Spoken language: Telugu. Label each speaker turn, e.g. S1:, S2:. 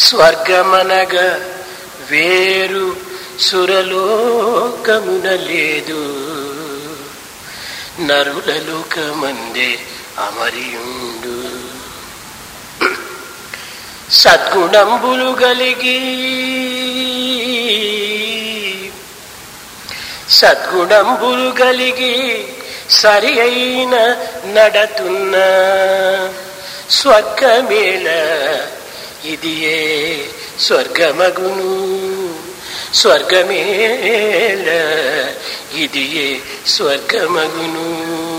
S1: స్వర్గమనగ వేరు సురలోకమున లేదు నరుల లోకమందే అమరియుండు సద్గుణంబులు గలిగి సద్గుణంబులు గలిగి సరి అయిన నడతున్న స్వర్గమేళ ఇదియే స్వర్గమగును స్వర్గమేళ ఇదియే స్వర్గమగును